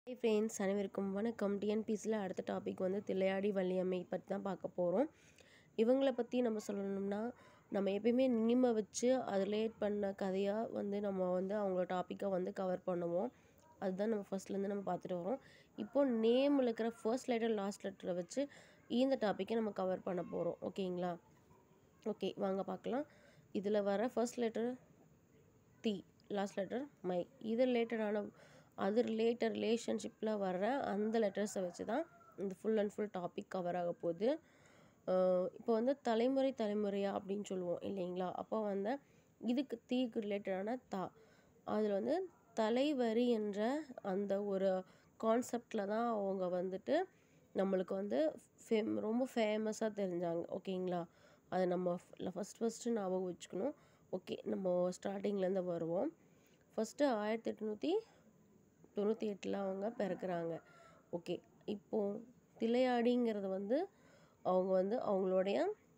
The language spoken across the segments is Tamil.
ஹே ஃப்ரெண்ட்ஸ் அனைவருக்கும் வணக்கம் டிஎன்பிசியில் அடுத்த டாபிக் வந்து தில்லையாடி வள்ளியம்மை பற்றி தான் பார்க்க போகிறோம் இவங்களை பற்றி நம்ம சொல்லணும்னா நம்ம எப்பயுமே நினிமை வச்சு அது ரிலேட் பண்ண கதையாக வந்து நம்ம வந்து அவங்களோட டாப்பிக்கை வந்து கவர் பண்ணுவோம் அதுதான் நம்ம ஃபர்ஸ்ட்லேருந்து நம்ம பார்த்துட்டு வரோம் இப்போ நேமில் இருக்கிற ஃபர்ஸ்ட் லெட்டர் லாஸ்ட் லெட்டரை வச்சு இந்த டாப்பிக்கை நம்ம கவர் பண்ண போகிறோம் ஓகேங்களா ஓகே வாங்க பார்க்கலாம் இதில் வர first letter the last letter மை இது ரிலேட்டடான அது ரிலேட்டட் ரிலேஷன்ஷிப்பில் வர்ற அந்த லெட்டர்ஸை வச்சு தான் இந்த full and full topic cover ஆக போகுது இப்போ வந்து தலைமுறை தலைமுறையா அப்படின்னு சொல்லுவோம் இல்லைங்களா அப்போ வந்து இதுக்கு தீக்கு ரிலேட்டடான தா அதில் வந்து தலைவரி என்ற அந்த ஒரு கான்செப்டில் தான் அவங்க வந்துட்டு நம்மளுக்கு வந்து ஃபேம் ரொம்ப ஃபேமஸாக தெரிஞ்சாங்க ஓகேங்களா அதை நம்ம ஃபஸ்ட் ஃபஸ்ட்டு ஞாபகம் வச்சுக்கணும் ஓகே நம்ம ஸ்டார்டிங்லேருந்து வருவோம் ஃபஸ்ட்டு ஆயிரத்தி எட்நூற்றி தொண்ணூற்றி எட்டில் அவங்க பிறக்கிறாங்க ஓகே இப்போது தில்லையாடிங்கிறது வந்து அவங்க வந்து அவங்களுடைய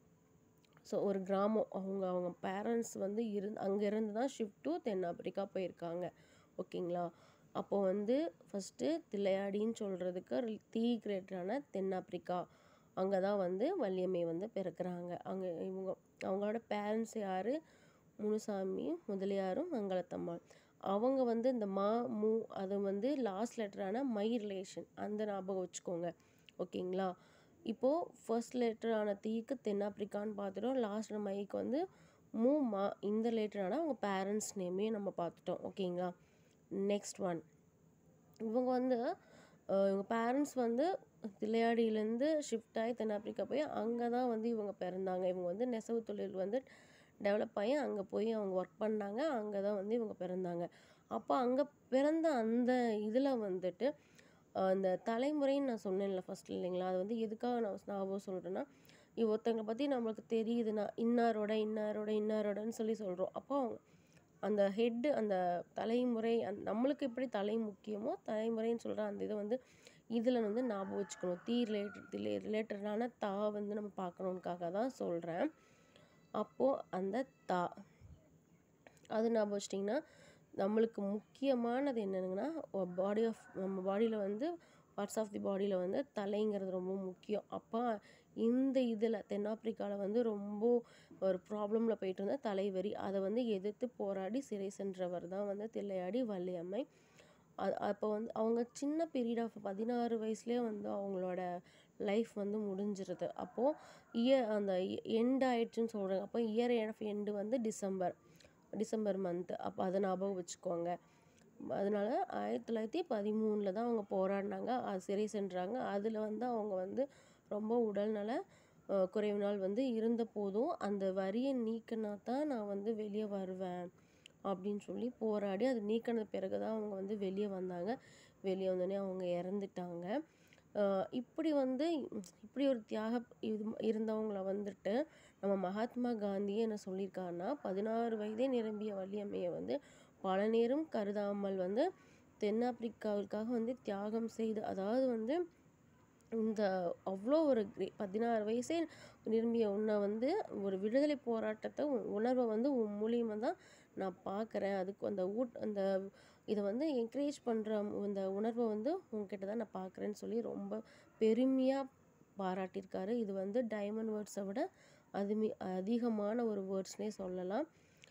ஸோ ஒரு கிராமம் அவங்க அவங்க பேரண்ட்ஸ் வந்து இருந்து அங்கே இருந்து தான் ஷிஃப்ட் டு தென்னாப்பிரிக்கா போயிருக்காங்க ஓகேங்களா அப்போ வந்து ஃபஸ்ட்டு தில்லையாடின்னு சொல்கிறதுக்கு தீ கிரேட்டரான தென்னாப்பிரிக்கா அங்கே தான் வந்து வள்ளியம்மை வந்து பிறக்கிறாங்க அங்கே இவங்க அவங்களோட பேரண்ட்ஸ் யார் முனுசாமி முதலியாரும் மங்களத்தம்மாள் அவங்க வந்து இந்த மா மு அது வந்து லாஸ்ட் லெட்டரான மை ரிலேஷன் அந்த ஞாபகம் வச்சுக்கோங்க ஓகேங்களா இப்போது ஃபர்ஸ்ட் லெட்டரான தீக்கு தென்னாப்பிரிக்கான்னு பார்த்துட்டோம் லாஸ்ட் மைக்கு வந்து மூ மா இந்த ரிலேட்டடான அவங்க பேரண்ட்ஸ் நேமே நம்ம பார்த்துட்டோம் ஓகேங்களா நெக்ஸ்ட் ஒன் இவங்க வந்து இவங்க பேரண்ட்ஸ் வந்து தில்லையாடியிலேருந்து ஷிஃப்ட் ஆகி தென்னாப்பிரிக்கா போய் அங்கே தான் வந்து இவங்க பிறந்தாங்க இவங்க வந்து நெசவு தொழில் வந்து டெவலப் ஆகி அங்கே போய் அவங்க ஒர்க் பண்ணாங்க அங்கே தான் வந்து இவங்க பிறந்தாங்க அப்போ அங்கே பிறந்த அந்த இதில் வந்துட்டு அந்த தலைமுறைன்னு நான் சொன்னேன்ல ஃபஸ்ட் இல்லைங்களா அது வந்து எதுக்காக நான் ஞாபகம் சொல்கிறேன்னா ஒருத்தங்களை பற்றி நம்மளுக்கு தெரியுதுன்னா இன்னாரோட இன்னாரோட இன்னாரோடன்னு சொல்லி சொல்கிறோம் அப்போ அவங்க அந்த ஹெட்டு அந்த தலைமுறை அந் நம்மளுக்கு எப்படி தலை முக்கியமோ தலைமுறைன்னு சொல்கிற அந்த இதை வந்து இதில் வந்து ஞாபகம் வச்சுக்கணும் தீ ரிலேட்டட் ரிலேட்டடான தா வந்து நம்ம பார்க்கணுன்னுக்காக தான் சொல்கிறேன் அப்போது அந்த தா அது ஞாபகம் வச்சிட்டிங்கன்னா நம்மளுக்கு முக்கியமானது என்னென்னா பாடி ஆஃப் நம்ம பாடியில் வந்து பார்ட்ஸ் ஆஃப் தி பாடியில் வந்து தலைங்கிறது ரொம்ப முக்கியம் அப்போ இந்த இதில் தென்னாப்பிரிக்காவில் வந்து ரொம்ப ஒரு ப்ராப்ளமில் போயிட்டு இருந்த தலைவரி அதை வந்து எதிர்த்து போராடி சிறை சென்றவர் தான் வந்து தில்லையாடி வள்ளியம்மை அது அப்போ வந்து அவங்க சின்ன பீரியட் ஆஃப் பதினாறு வயசுலேயே வந்து அவங்களோட லைஃப் வந்து முடிஞ்சிருது அப்போது இயர் அந்த எண்ட் ஆயிடுச்சுன்னு சொல்கிறாங்க அப்போ இயர் ஆஃப் எண்டு வந்து டிசம்பர் டிசம்பர் மந்த்து அப்போ அதை ஞாபகம் வச்சுக்கோங்க அதனால் ஆயிரத்தி தொள்ளாயிரத்தி பதிமூணில் தான் அவங்க போராடினாங்க அது சிறை சென்றாங்க அதில் வந்து அவங்க வந்து ரொம்ப உடல்நல குறைவினால் வந்து இருந்த போதும் அந்த வரியை நீக்கினா தான் நான் வந்து வெளியே வருவேன் அப்படின்னு சொல்லி போராடி அது நீக்கின பிறகு தான் அவங்க வந்து வெளியே வந்தாங்க வெளியே வந்தோடனே அவங்க இறந்துட்டாங்க இப்படி வந்து இப்படி ஒரு தியாக இது இருந்தவங்கள வந்துட்டு நம்ம மகாத்மா காந்தியே என்ன சொல்லியிருக்காருன்னா பதினாறு வயதே நிரம்பிய வள்ளியம்மையை வந்து பல நேரம் கருதாமல் வந்து தென்னாப்பிரிக்காவிற்காக வந்து தியாகம் செய்து அதாவது வந்து இந்த அவ்வளோ ஒரு பதினாறு வயசே நிரம்பிய உன்னை வந்து ஒரு விடுதலை போராட்டத்தை உணர்வை வந்து உன் மூலியமாக தான் நான் பார்க்குறேன் அதுக்கு அந்த ஊட் அந்த இதை வந்து என்கரேஜ் பண்ணுற இந்த உணர்வை வந்து உங்ககிட்ட தான் நான் பார்க்குறேன்னு சொல்லி ரொம்ப பெருமையாக பாராட்டியிருக்காரு இது வந்து டைமண்ட் வேர்ட்ஸை விட அதுமி அதிகமான ஒரு வேர்ட்ஸ்னே சொல்லலாம்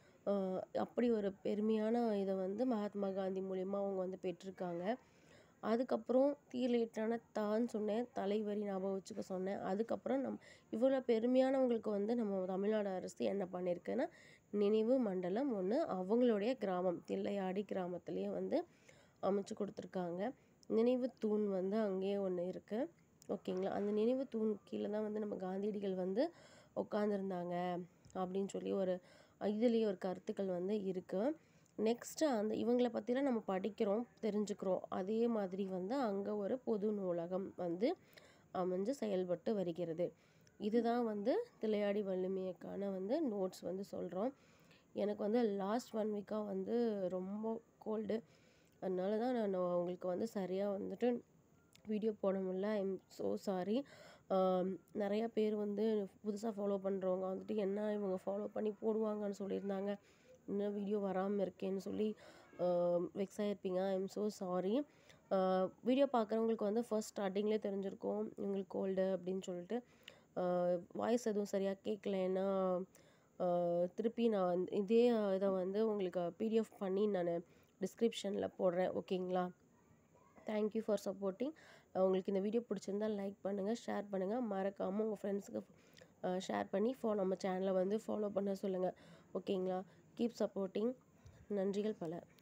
அப்படி ஒரு பெருமையான இதை வந்து மகாத்மா காந்தி மூலிமா அவங்க வந்து பெற்றிருக்காங்க அதுக்கப்புறம் தீலேட்டான தான் சொன்னேன் தலைவரி ஞாபகம் வச்சுக்க சொன்னேன் அதுக்கப்புறம் நம் இவ்வளோ பெருமையானவங்களுக்கு வந்து நம்ம தமிழ்நாடு அரசு என்ன பண்ணியிருக்குன்னா நினைவு மண்டலம் ஒன்று அவங்களுடைய கிராமம் தில்லையாடி கிராமத்துலேயே வந்து அமைச்சு கொடுத்துருக்காங்க நினைவு தூண் வந்து அங்கேயே ஒன்று இருக்குது ஓகேங்களா அந்த நினைவு தூண் கீழே தான் வந்து நம்ம காந்தியடிகள் வந்து உட்காந்துருந்தாங்க அப்படின்னு சொல்லி ஒரு இதுலேயே ஒரு கருத்துக்கள் வந்து இருக்குது நெக்ஸ்ட்டு அந்த இவங்களை பற்றிலாம் நம்ம படிக்கிறோம் தெரிஞ்சுக்கிறோம் அதே மாதிரி வந்து அங்கே ஒரு பொது நூலகம் வந்து அமைஞ்சு செயல்பட்டு வருகிறது இதுதான் வந்து திளையாடி வலிமையக்கான வந்து நோட்ஸ் வந்து சொல்கிறோம் எனக்கு வந்து லாஸ்ட் ஒன் வீக்காக வந்து ரொம்ப கோல்டு அதனால தான் நான் உங்களுக்கு வந்து சரியாக வந்துட்டு வீடியோ போட முடியல ஐம் ஸோ சாரி நிறையா பேர் வந்து புதுசாக ஃபாலோ பண்ணுறவங்க வந்துட்டு என்ன இவங்க ஃபாலோ பண்ணி போடுவாங்கன்னு சொல்லியிருந்தாங்க இன்னும் வீடியோ வராமல் இருக்கேன்னு சொல்லி வெக்ஸ் ஆகிருப்பீங்க I am so sorry video பார்க்குறவங்களுக்கு வந்து ஃபர்ஸ்ட் ஸ்டார்டிங்லேயே தெரிஞ்சிருக்கும் இவங்களுக்கு கோல்டு அப்படின்னு சொல்லிட்டு வாய்ஸ் எதுவும் சரியாக கேட்கலன்னா திருப்பி நான் வந்து இதே இதை வந்து உங்களுக்கு பிடிஎஃப் பண்ணி நான் டிஸ்கிரிப்ஷனில் போடுறேன் ஓகேங்களா தேங்க்யூ ஃபார் சப்போர்ட்டிங் உங்களுக்கு இந்த வீடியோ பிடிச்சிருந்தா லைக் பண்ணுங்கள் ஷேர் பண்ணுங்கள் மறக்காமல் உங்கள் ஃப்ரெண்ட்ஸுக்கு ஷேர் பண்ணி ஃபோ நம்ம சேனலை வந்து ஃபாலோ பண்ண சொல்லுங்கள் ஓகேங்களா கீப் சப்போர்ட்டிங் நன்றிகள் பல